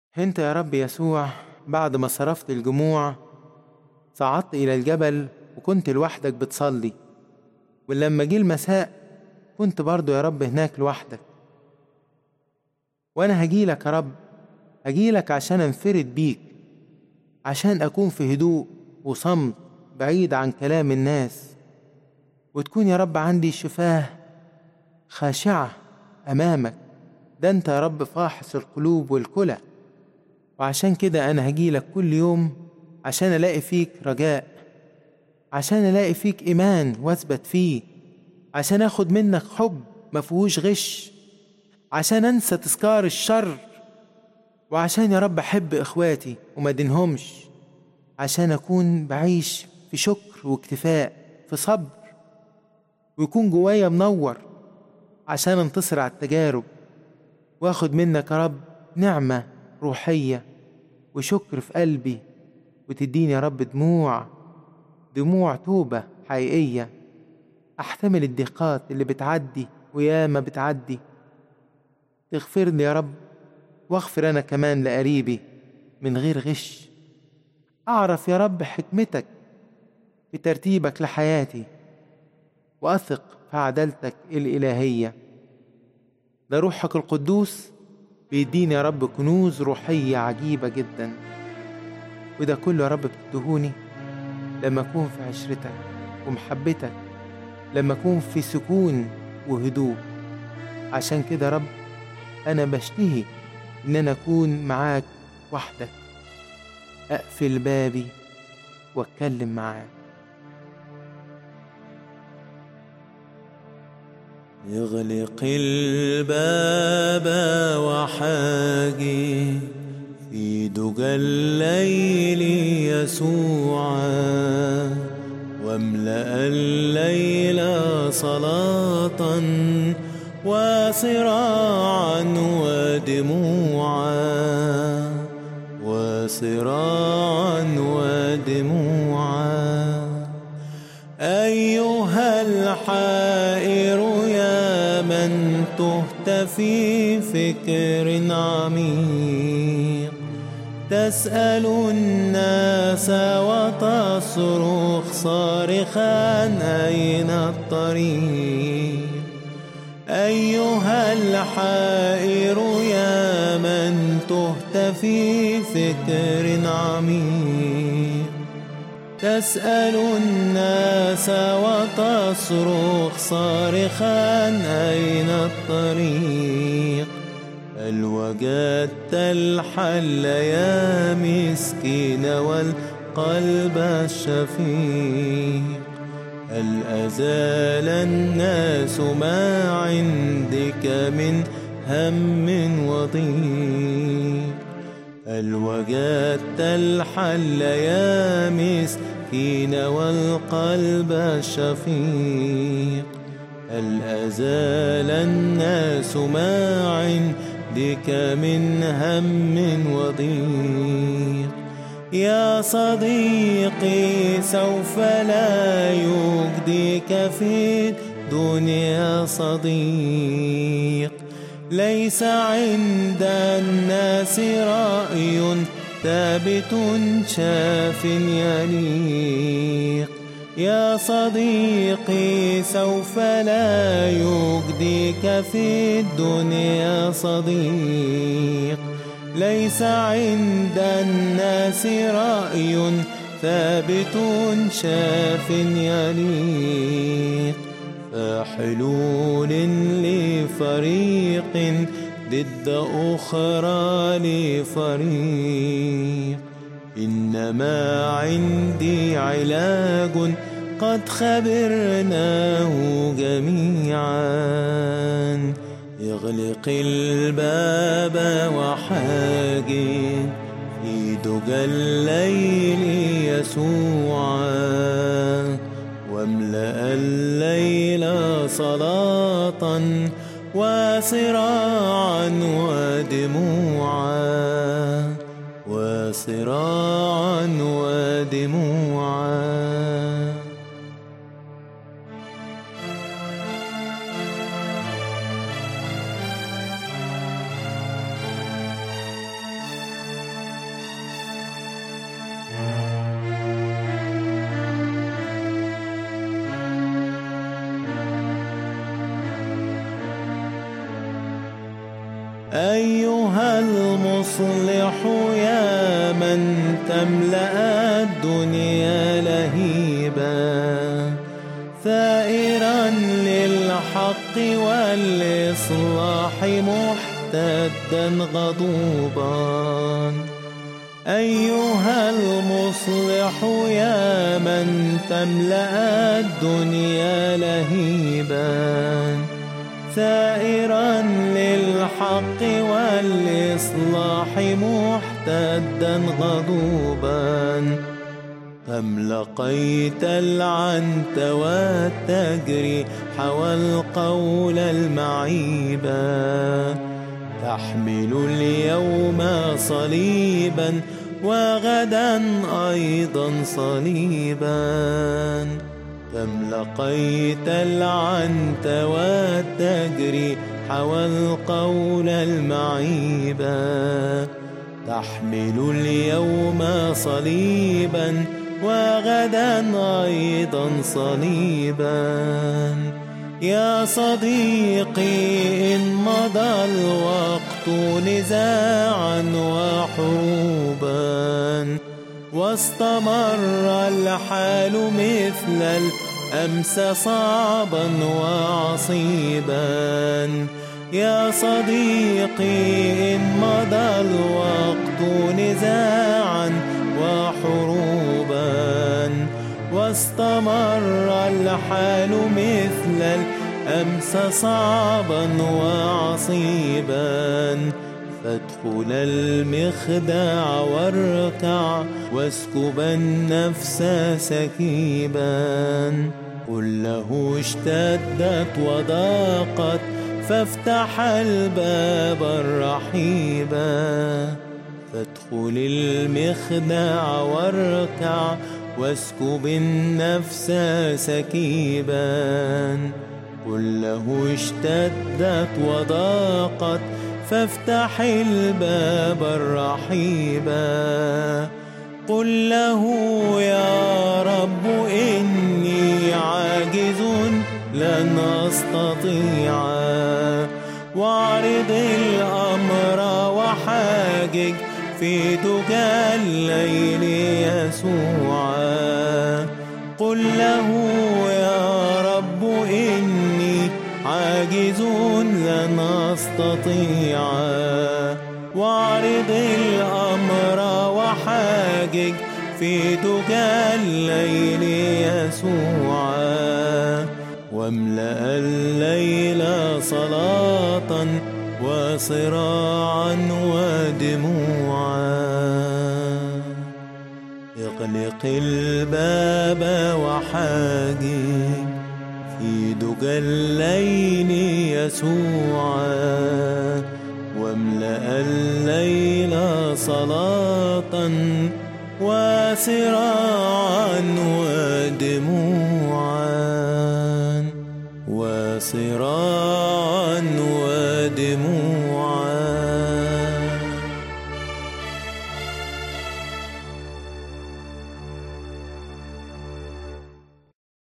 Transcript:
انت يا رب يسوع بعد ما صرفت الجموع صعدت الى الجبل وكنت لوحدك بتصلي ولما جه المساء كنت برضو يا رب هناك لوحدك وانا هجيلك يا رب هجيلك عشان انفرد بيك عشان اكون في هدوء وصمت بعيد عن كلام الناس وتكون يا رب عندي شفاه خاشعة أمامك ده أنت يا رب فاحص القلوب والكلى وعشان كده أنا هجيلك كل يوم عشان ألاقي فيك رجاء عشان ألاقي فيك إيمان وأثبت فيه عشان أخد منك حب مفهوش غش عشان أنسى تذكار الشر وعشان يا رب أحب إخواتي وما دينهمش عشان أكون بعيش في شكر واكتفاء في صبر ويكون جوايا منور عشان انتصر على التجارب واخد منك يا رب نعمة روحية وشكر في قلبي وتديني يا رب دموع دموع توبة حقيقية أحتمل الضيقات اللي بتعدي وياما بتعدي تغفر لي يا رب واغفر أنا كمان لقريبي من غير غش أعرف يا رب حكمتك في ترتيبك لحياتي وأثق في عدالتك الإلهية ده روحك القدوس بيديني يا رب كنوز روحية عجيبة جدا وده كله يا رب بتدهوني لما أكون في عشرتك ومحبتك لما أكون في سكون وهدوء عشان كده يا رب أنا بشتهي إن أنا أكون معاك وحدك أقفل بابي وأتكلم معاك اغلق الباب وحاجي في دجى الليل يسوعا واملأ الليل صلاة وصراعا ودموعا وصراعا ودموعا أيها الحائر يا من تهت في فكر عميق تسأل الناس وتصرخ صارخا أين الطريق أيها الحائر يا من تهت في فكر عميق تسأل الناس وتصرخ صارخا أين الطريق هل وجدت الحل يا مسكين والقلب الشفيق هل أزال الناس ما عندك من هم وضيق هل وجدت الحل يا مسكين والقلب الشفيق هل أزال الناس ما عندك من هم وضيق يا صديقي سوف لا يجديك في الدنيا صديق ليس عند الناس رأي ثابت شاف يليق يا صديقي سوف لا يجديك في الدنيا صديق ليس عند الناس رأي ثابت شاف يليق فحلول لفريق ضد أخرى لفريق إنما عندي علاج قد خبرناه جميعا اغلق الباب وحاجن في دجى الليل يسوعا واملأ الليل صلاة وصراعا ودموعا وصراعا ودموعا المصلح يا من تملأ الدنيا لهيبا ثائرا للحق والإصلاح محتدا غضوبا أيها المصلح يا من تملأ الدنيا لهيبا ثائرا للحق والإصلاح محتدا غضوبا كم لقيت العنت والتجري حوى القول المعيبا تحمل اليوم صليبا وغدا أيضا صليبا كم لقيت العنت والتجري حوى القول المعيبا تحمل اليوم صليبا وغدا أيضا صليبا يا صديقي إن مضى الوقت نزاعا وحروبا واستمر الحال مثل الأمس صعبا وعصيبا يا صديقي إن مضى الوقت نزاعا وحروبا واستمر الحال مثل الأمس صعبا وعصيبا فادخل المخدع واركع واسكب النفس سكيبا قل له اشتدت وضاقت فافتح الباب الرحيبا فادخل المخدع واركع واسكب النفس سكيبا قل له اشتدت وضاقت فافتح الباب الرحيبا قل له يا رب إني عاجز لن أستطيع واعرض الأمر وحاجج في دجى الليل يسوع قل له يا رب إني عاجز لن أستطيع واعرض الأمر وحاجج في دجى الليل يسوع واملأ الليل صلاة وصراعا ودموعا اغلق الباب وحاجج في دجى الليل يسوعا واملأ الليل صلاة وصراعا ودموعا وصراعا ودموعا